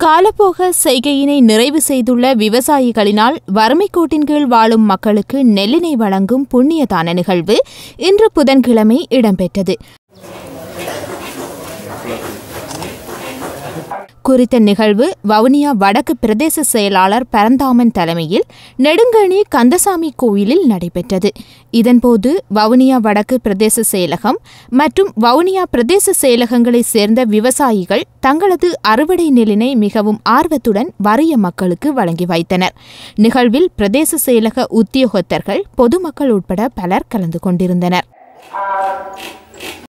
காலப்போக செய்கையினை நிறைவு செய்துள்ள விவசாயிகளினால் வறுமைக் கோட்டின் கீழ் வாழும் மக்களுக்கு நெல்லினை வழங்கும் புண்ணியதான நிகழ்வு இன்று புதன்கிழமை இடம்பெற்றது குறித்த நிகழ்வு வவுனியா வடக்கு பிரதேச செயலாளர் பரந்தாமன் தலைமையில் நெடுங்கணி கந்தசாமி கோயிலில் நடைபெற்றது இதன்போது வவுனியா வடக்கு பிரதேச செயலகம் மற்றும் வவுனியா பிரதேச செயலகங்களைச் சேர்ந்த விவசாயிகள் தங்களது அறுவடை நெல்லினை மிகவும் ஆர்வத்துடன் வறிய மக்களுக்கு வழங்கி வைத்தனர் நிகழ்வில் பிரதேச செயலக உத்தியோகத்தர்கள் பொதுமக்கள் உட்பட பலர் கலந்து கொண்டிருந்தனர்